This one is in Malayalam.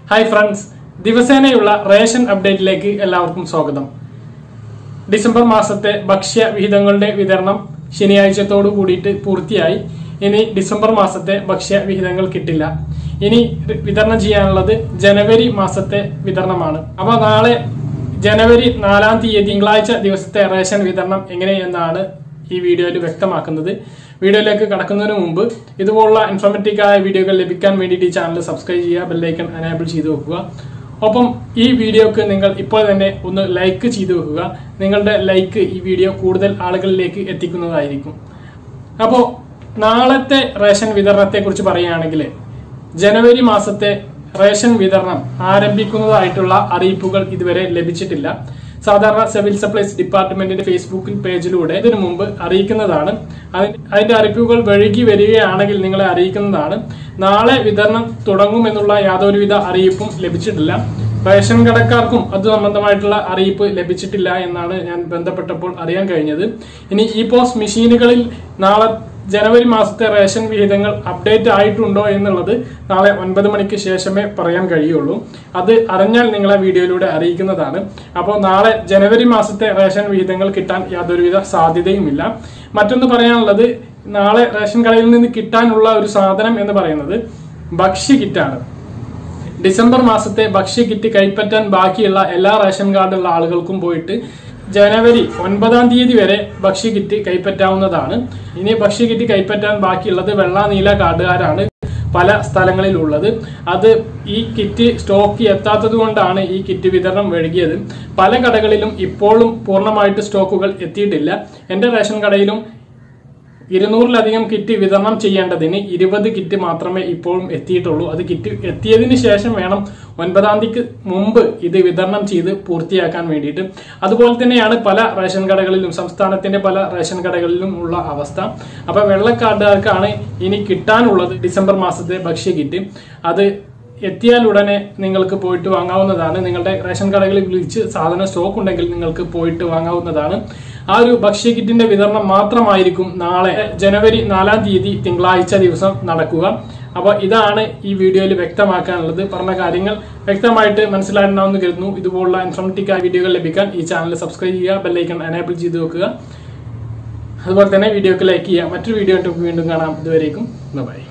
ഹായ് ഫ്രണ്ട്സ് ദിവസേനയുള്ള റേഷൻ അപ്ഡേറ്റിലേക്ക് എല്ലാവർക്കും സ്വാഗതം ഡിസംബർ മാസത്തെ ഭക്ഷ്യ വിഹിതങ്ങളുടെ വിതരണം ശനിയാഴ്ചത്തോടു കൂടിയിട്ട് പൂർത്തിയായി ഇനി ഡിസംബർ മാസത്തെ ഭക്ഷ്യ വിഹിതങ്ങൾ കിട്ടില്ല ഇനി വിതരണം ചെയ്യാനുള്ളത് ജനുവരി മാസത്തെ വിതരണമാണ് അപ്പൊ നാളെ ജനുവരി നാലാം തീയതി തിങ്കളാഴ്ച ദിവസത്തെ റേഷൻ വിതരണം എങ്ങനെയെന്നാണ് ഈ വീഡിയോയിൽ വ്യക്തമാക്കുന്നത് വീഡിയോയിലേക്ക് കടക്കുന്നതിന് മുമ്പ് ഇതുപോലുള്ള ഇൻഫോർമേറ്റീവ് ആയ വീഡിയോകൾ ലഭിക്കാൻ വേണ്ടിയിട്ട് ഈ ചാനൽ സബ്സ്ക്രൈബ് ചെയ്യുക ബെല്ലൈക്കൺ എനേബിൾ ചെയ്ത് വെക്കുക ഒപ്പം ഈ വീഡിയോക്ക് നിങ്ങൾ ഇപ്പോൾ തന്നെ ഒന്ന് ലൈക്ക് ചെയ്തു വെക്കുക നിങ്ങളുടെ ലൈക്ക് ഈ വീഡിയോ കൂടുതൽ ആളുകളിലേക്ക് എത്തിക്കുന്നതായിരിക്കും അപ്പോൾ നാളത്തെ റേഷൻ വിതരണത്തെ കുറിച്ച് പറയുകയാണെങ്കിൽ ജനുവരി മാസത്തെ റേഷൻ വിതരണം ആരംഭിക്കുന്നതായിട്ടുള്ള അറിയിപ്പുകൾ ഇതുവരെ ലഭിച്ചിട്ടില്ല സാധാരണ സിവിൽ സപ്ലൈസ് ഡിപ്പാർട്ട്മെന്റിന്റെ ഫേസ്ബുക്കിൽ പേജിലൂടെ ഇതിനു മുമ്പ് അറിയിക്കുന്നതാണ് അതി- അതിന്റെ അറിയിപ്പുകൾ വഴുകി വരികയാണെങ്കിൽ നിങ്ങളെ അറിയിക്കുന്നതാണ് നാളെ വിതരണം തുടങ്ങുമെന്നുള്ള യാതൊരുവിധ അറിയിപ്പും ലഭിച്ചിട്ടില്ല റേഷൻ കടക്കാർക്കും അത് സംബന്ധമായിട്ടുള്ള അറിയിപ്പ് ലഭിച്ചിട്ടില്ല എന്നാണ് ഞാൻ ബന്ധപ്പെട്ടപ്പോൾ അറിയാൻ കഴിഞ്ഞത് ഇനി ഈ പോസ്റ്റ് മെഷീനുകളിൽ നാളെ ജനുവരി മാസത്തെ റേഷൻ വിഹിതങ്ങൾ അപ്ഡേറ്റ് ആയിട്ടുണ്ടോ എന്നുള്ളത് നാളെ ഒൻപത് മണിക്ക് ശേഷമേ പറയാൻ കഴിയുള്ളൂ അത് അറിഞ്ഞാൽ നിങ്ങളെ വീഡിയോയിലൂടെ അറിയിക്കുന്നതാണ് അപ്പോൾ നാളെ ജനുവരി മാസത്തെ റേഷൻ വിഹിതങ്ങൾ കിട്ടാൻ യാതൊരുവിധ സാധ്യതയുമില്ല മറ്റൊന്ന് പറയാനുള്ളത് നാളെ റേഷൻ കടയിൽ നിന്ന് കിട്ടാനുള്ള ഒരു സാധനം എന്ന് പറയുന്നത് ഭക്ഷ്യ കിറ്റാണ് ഡിസംബർ മാസത്തെ ഭക്ഷ്യ കിറ്റ് കൈപ്പറ്റാൻ ബാക്കിയുള്ള എല്ലാ റേഷൻ കാർഡുള്ള ആളുകൾക്കും പോയിട്ട് ജനുവരി ഒൻപതാം തീയതി വരെ ഭക്ഷ്യ കിറ്റ് കൈപ്പറ്റാവുന്നതാണ് ഇനി ഭക്ഷ്യ കിറ്റ് കൈപ്പറ്റാൻ ബാക്കിയുള്ളത് വെള്ള നീല കാർഡുകാരാണ് പല സ്ഥലങ്ങളിലുള്ളത് അത് ഈ കിറ്റ് സ്റ്റോക്ക് എത്താത്തത് കൊണ്ടാണ് ഈ കിറ്റ് വിതരണം വഴുകിയത് പല കടകളിലും ഇപ്പോഴും പൂർണ്ണമായിട്ട് സ്റ്റോക്കുകൾ എത്തിയിട്ടില്ല എന്റെ റേഷൻ കടയിലും ഇരുന്നൂറിലധികം കിറ്റ് വിതരണം ചെയ്യേണ്ടതിന് ഇരുപത് കിറ്റ് മാത്രമേ ഇപ്പോഴും എത്തിയിട്ടുള്ളൂ അത് കിറ്റ് എത്തിയതിനു ശേഷം വേണം ഒൻപതാം തീയതിക്ക് മുമ്പ് ഇത് വിതരണം ചെയ്ത് പൂർത്തിയാക്കാൻ വേണ്ടിയിട്ട് അതുപോലെ തന്നെയാണ് പല റേഷൻ കടകളിലും സംസ്ഥാനത്തിന്റെ പല റേഷൻ കടകളിലും ഉള്ള അവസ്ഥ അപ്പൊ വെള്ളക്കാർഡുകാർക്കാണ് ഇനി കിട്ടാനുള്ളത് ഡിസംബർ മാസത്തെ ഭക്ഷ്യ കിറ്റ് അത് എത്തിയാൽ ഉടനെ നിങ്ങൾക്ക് പോയിട്ട് വാങ്ങാവുന്നതാണ് നിങ്ങളുടെ റേഷൻ കടകളിൽ വിളിച്ച് സാധനം സ്റ്റോക്ക് ഉണ്ടെങ്കിൽ നിങ്ങൾക്ക് പോയിട്ട് വാങ്ങാവുന്നതാണ് ആ ഒരു ഭക്ഷ്യ കിറ്റിന്റെ വിതരണം മാത്രമായിരിക്കും നാളെ ജനുവരി നാലാം തീയതി തിങ്കളാഴ്ച ദിവസം നടക്കുക അപ്പോൾ ഇതാണ് ഈ വീഡിയോയിൽ വ്യക്തമാക്കാനുള്ളത് പറഞ്ഞ കാര്യങ്ങൾ വ്യക്തമായിട്ട് മനസ്സിലായിട്ടുണ്ടാവുമെന്ന് കരുതുന്നു ഇതുപോലുള്ള ഇൻഫോർമേറ്റീവ് ആയ വീഡിയോകൾ ലഭിക്കാൻ ഈ ചാനൽ സബ്സ്ക്രൈബ് ചെയ്യുക ബെല്ലൈക്കൺ എനേബിൾ ചെയ്ത് വെക്കുക അതുപോലെ തന്നെ വീഡിയോക്ക് ലൈക്ക് ചെയ്യുക മറ്റൊരു വീഡിയോ വീണ്ടും കാണാം ഇതുവരേക്കും ബൈ